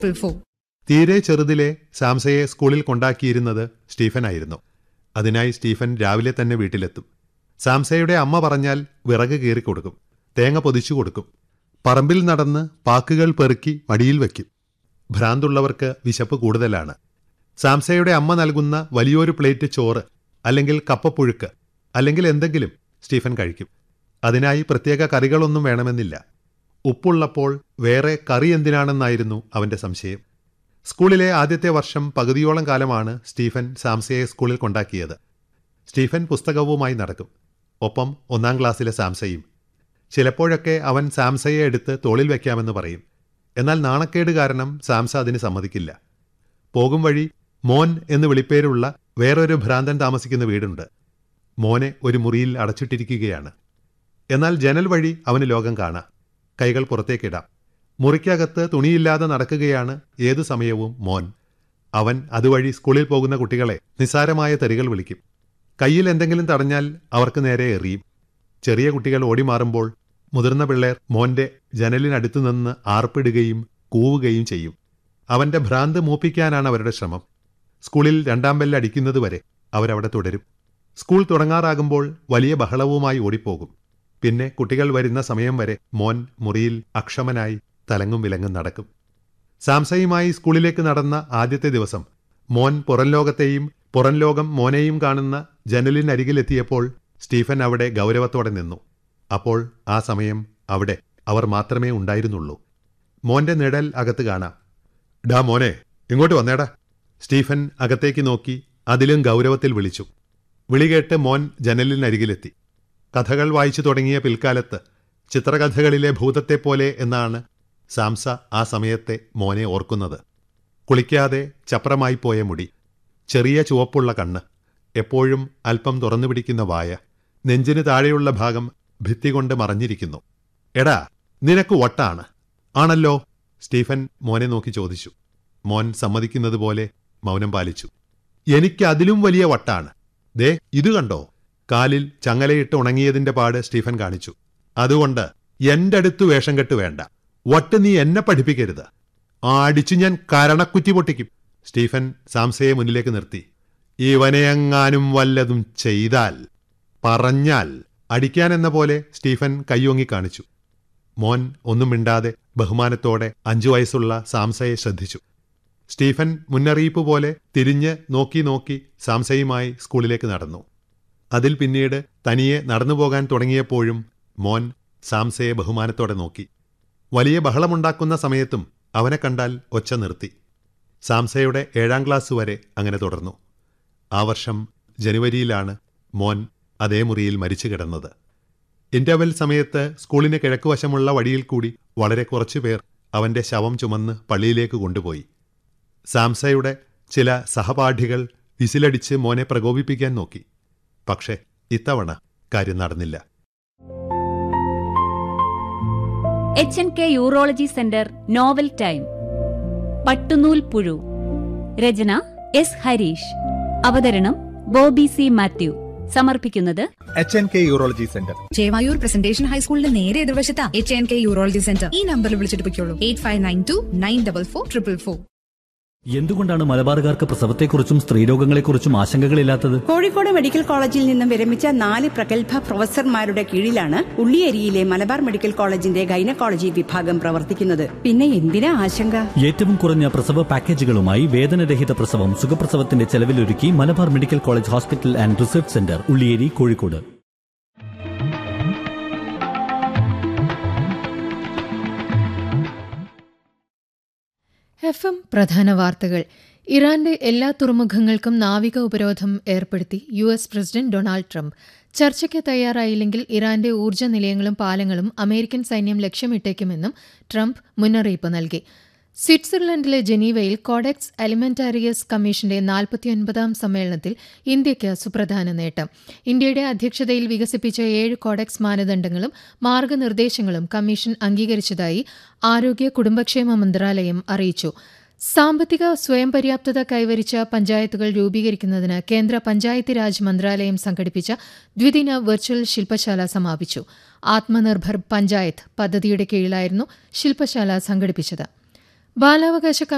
four തീരെ ചെറുതിലെ സാംസയെ സ്കൂളിൽ കൊണ്ടാക്കിയിരുന്നത് സ്റ്റീഫനായിരുന്നു അതിനായി സ്റ്റീഫൻ രാവിലെ തന്നെ വീട്ടിലെത്തും സാംസയുടെ അമ്മ പറഞ്ഞാൽ വിറക് കീറി കൊടുക്കും തേങ്ങ പൊതിച്ചു കൊടുക്കും പറമ്പിൽ നടന്ന് പാക്കുകൾ പെറുക്കി മടിയിൽ വയ്ക്കും ഭ്രാന്തുള്ളവർക്ക് വിശപ്പ് കൂടുതലാണ് സാംസയുടെ അമ്മ നൽകുന്ന വലിയൊരു പ്ലേറ്റ് ചോറ് അല്ലെങ്കിൽ കപ്പപ്പുഴുക്ക് അല്ലെങ്കിൽ എന്തെങ്കിലും സ്റ്റീഫൻ കഴിക്കും അതിനായി പ്രത്യേക കറികളൊന്നും വേണമെന്നില്ല ഉപ്പുള്ളപ്പോൾ വേറെ കറി എന്തിനാണെന്നായിരുന്നു അവന്റെ സംശയം സ്കൂളിലെ ആദ്യത്തെ വർഷം പകുതിയോളം കാലമാണ് സ്റ്റീഫൻ സാംസയെ സ്കൂളിൽ കൊണ്ടാക്കിയത് സ്റ്റീഫൻ പുസ്തകവുമായി നടക്കും ഒപ്പം ഒന്നാം ക്ലാസ്സിലെ സാംസയും ചിലപ്പോഴൊക്കെ അവൻ സാംസയെ എടുത്ത് തോളിൽ വയ്ക്കാമെന്ന് പറയും എന്നാൽ നാണക്കേട് കാരണം സാംസ അതിന് സമ്മതിക്കില്ല പോകും വഴി മോൻ എന്ന് വിളിപ്പേരുള്ള വേറൊരു ഭ്രാന്തൻ താമസിക്കുന്ന വീടുണ്ട് മോനെ ഒരു മുറിയിൽ അടച്ചിട്ടിരിക്കുകയാണ് എന്നാൽ ജനൽ വഴി അവന് ലോകം കാണാം കൈകൾ പുറത്തേക്കിടാം മുറിക്കകത്ത് തുണിയില്ലാതെ നടക്കുകയാണ് ഏതു സമയവും മോൻ അവൻ അതുവഴി സ്കൂളിൽ പോകുന്ന കുട്ടികളെ നിസ്സാരമായ തെറികൾ വിളിക്കും കയ്യിൽ എന്തെങ്കിലും തടഞ്ഞാൽ അവർക്ക് നേരെ എറിയും ചെറിയ കുട്ടികൾ ഓടിമാറുമ്പോൾ മുതിർന്ന പിള്ളേർ മോന്റെ ജനലിനടുത്തു നിന്ന് ആർപ്പിടുകയും കൂവുകയും ചെയ്യും അവന്റെ ഭ്രാന്ത് മൂപ്പിക്കാനാണ് അവരുടെ ശ്രമം സ്കൂളിൽ രണ്ടാം ബെല്ല് അടിക്കുന്നതുവരെ അവരവിടെ തുടരും സ്കൂൾ തുടങ്ങാറാകുമ്പോൾ വലിയ ബഹളവുമായി ഓടിപ്പോകും പിന്നെ കുട്ടികൾ വരുന്ന സമയം വരെ മോൻ മുറിയിൽ അക്ഷമനായി തലങ്ങും വിലങ്ങും നടക്കും സാംസയുമായി സ്കൂളിലേക്ക് നടന്ന ആദ്യത്തെ ദിവസം മോൻ പുറം ലോകത്തെയും പുറം ലോകം മോനെയും കാണുന്ന ജനലിനരികിലെത്തിയപ്പോൾ സ്റ്റീഫൻ അവിടെ ഗൗരവത്തോടെ നിന്നു അപ്പോൾ ആ സമയം അവിടെ അവർ മാത്രമേ ഉണ്ടായിരുന്നുള്ളൂ മോന്റെ നിഴൽ അകത്ത് കാണാം ഡാ മോനെ ഇങ്ങോട്ട് വന്നേടാ സ്റ്റീഫൻ അകത്തേക്ക് നോക്കി അതിലും ഗൗരവത്തിൽ വിളിച്ചു വിളി കേട്ട് മോൻ ജനലിനരികിലെത്തി കഥകൾ വായിച്ചു തുടങ്ങിയ പിൽക്കാലത്ത് ചിത്രകഥകളിലെ ഭൂതത്തെപ്പോലെ എന്നാണ് സാംസ ആ സമയത്തെ മോനെ ഓർക്കുന്നത് കുളിക്കാതെ ചപ്രമായി പോയ മുടി ചെറിയ ചുവപ്പുള്ള കണ്ണ് എപ്പോഴും അല്പം തുറന്നു പിടിക്കുന്ന വായ നെഞ്ചിന് താഴെയുള്ള ഭാഗം ഭിത്തി കൊണ്ട് മറഞ്ഞിരിക്കുന്നു എടാ നിനക്ക് വട്ടാണ് ആണല്ലോ സ്റ്റീഫൻ മോനെ നോക്കി ചോദിച്ചു മോൻ സമ്മതിക്കുന്നത് പോലെ മൗനം പാലിച്ചു എനിക്ക് അതിലും വലിയ വട്ടാണ് ദേ ഇത് കണ്ടോ കാലിൽ ചങ്ങലയിട്ട് ഉണങ്ങിയതിന്റെ പാട് സ്റ്റീഫൻ കാണിച്ചു അതുകൊണ്ട് എന്റെ അടുത്ത് വേഷം കെട്ട് വേണ്ട വട്ട് നീ എന്നെ പഠിപ്പിക്കരുത് ആടിച്ചു ഞാൻ കരണക്കുറ്റി പൊട്ടിക്കും സ്റ്റീഫൻ സാംസയെ മുന്നിലേക്ക് നിർത്തി ഇവനെയെങ്ങാനും വല്ലതും ചെയ്താൽ പറഞ്ഞാൽ അടിക്കാൻ എന്ന പോലെ സ്റ്റീഫൻ കയ്യോങ്ങി കാണിച്ചു മോൻ ഒന്നും മിണ്ടാതെ ബഹുമാനത്തോടെ അഞ്ചു വയസ്സുള്ള സാംസയെ ശ്രദ്ധിച്ചു സ്റ്റീഫൻ മുന്നറിയിപ്പ് പോലെ തിരിഞ്ഞ് നോക്കി നോക്കി സാംസയുമായി സ്കൂളിലേക്ക് നടന്നു അതിൽ പിന്നീട് തനിയെ നടന്നു പോകാൻ തുടങ്ങിയപ്പോഴും മോൻ സാംസയെ ബഹുമാനത്തോടെ നോക്കി വലിയ ബഹളമുണ്ടാക്കുന്ന സമയത്തും അവനെ കണ്ടാൽ ഒച്ച നിർത്തി സാംസയുടെ ഏഴാം ക്ലാസ് വരെ അങ്ങനെ തുടർന്നു ആ വർഷം ജനുവരിയിലാണ് മോൻ അതേ മുറിയിൽ മരിച്ചു കിടന്നത് ഇന്റർവെൽ സമയത്ത് സ്കൂളിന് കിഴക്കുവശമുള്ള വഴിയിൽ കൂടി വളരെ കുറച്ചുപേർ അവന്റെ ശവം ചുമന്ന് പള്ളിയിലേക്ക് കൊണ്ടുപോയി സാംസയുടെ ചില സഹപാഠികൾ വിസിലടിച്ച് മോനെ പ്രകോപിപ്പിക്കാൻ നോക്കി പക്ഷേ ഇത്തവണ കാര്യം നടന്നില്ല H N K urology centre novel time പട്ടുനൂൽ പുഴു രചന എസ് ഹരീഷ് അവതരണം ബോബി സി മാത്യു സമർപ്പിക്കുന്നത് H N K urology centre Chevayur presentation ഹൈസ്കൂളിന്റെ നേരെ എതിർവശത്താ H N K urology centre ഈ നമ്പറിൽ വിളിച്ചിട്ട് പൊയ്ക്കോളൂ eight five nine two nine double four triple four എന്തുകൊണ്ടാണ് മലബാറുകാർക്ക് പ്രസവത്തെക്കുറിച്ചും സ്ത്രീരോഗങ്ങളെക്കുറിച്ചും ആശങ്കകളില്ലാത്തത് കോഴിക്കോട് മെഡിക്കൽ കോളേജിൽ നിന്നും വിരമിച്ച നാല് പ്രഗത്ഭ പ്രൊഫസർമാരുടെ കീഴിലാണ് ഉള്ളിയേരിയിലെ മലബാർ മെഡിക്കൽ കോളേജിന്റെ ഗൈനക്കോളജി വിഭാഗം പ്രവർത്തിക്കുന്നത് പിന്നെ എന്തിനാ ആശങ്ക ഏറ്റവും കുറഞ്ഞ പ്രസവ പാക്കേജുകളുമായി വേദനരഹിത പ്രസവം സുഖപ്രസവത്തിന്റെ ചെലവിലൊരുക്കി Malabar medical college hospital and research centre Ulliyeri Kozhikode F M പ്രധാന വാർത്തകൾ ഇറാന്റെ എല്ലാ തുറമുഖങ്ങൾക്കും നാവിക ഉപരോധം ഏർപ്പെടുത്തി U S president Donald Trump ചർച്ചയ്ക്ക് തയ്യാറായില്ലെങ്കിൽ ഇറാന്റെ ഊർജ്ജ നിലയങ്ങളും പാലങ്ങളും അമേരിക്കൻ സൈന്യം ലക്ഷ്യമിട്ടേക്കുമെന്നും ട്രംപ് മുന്നറിയിപ്പ് നൽകി സ്വിറ്റ്സർലൻഡിലെ ജനീവയിൽ കോഡെക്സ് എലിമെന്റാരിയസ് കമ്മീഷന്റെ നാൽപ്പത്തിയൊൻപതാം സമ്മേളനത്തിൽ ഇന്ത്യയ്ക്ക് സുപ്രധാന നേട്ടം ഇന്ത്യയുടെ അധ്യക്ഷതയിൽ വികസിപ്പിച്ച ഏഴ് കോഡെക്സ് മാനദണ്ഡങ്ങളും മാർഗനിർദ്ദേശങ്ങളും കമ്മീഷൻ അംഗീകരിച്ചതായി ആരോഗ്യ കുടുംബക്ഷേമ മന്ത്രാലയം അറിയിച്ചു സാമ്പത്തിക സ്വയം പര്യാപ്തത കൈവരിച്ച പഞ്ചായത്തുകൾ രൂപീകരിക്കുന്നതിന് കേന്ദ്ര പഞ്ചായത്ത് രാജ് മന്ത്രാലയം സംഘടിപ്പിച്ച ദ്വിദിന വെർച്വൽ ശില്പശാല സമാപിച്ചു ആത്മനിർഭർ പഞ്ചായത്ത് പദ്ധതിയുടെ കീഴിലായിരുന്നു ശില്പശാല സംഘടിപ്പിച്ചത് ബാലാവകാശ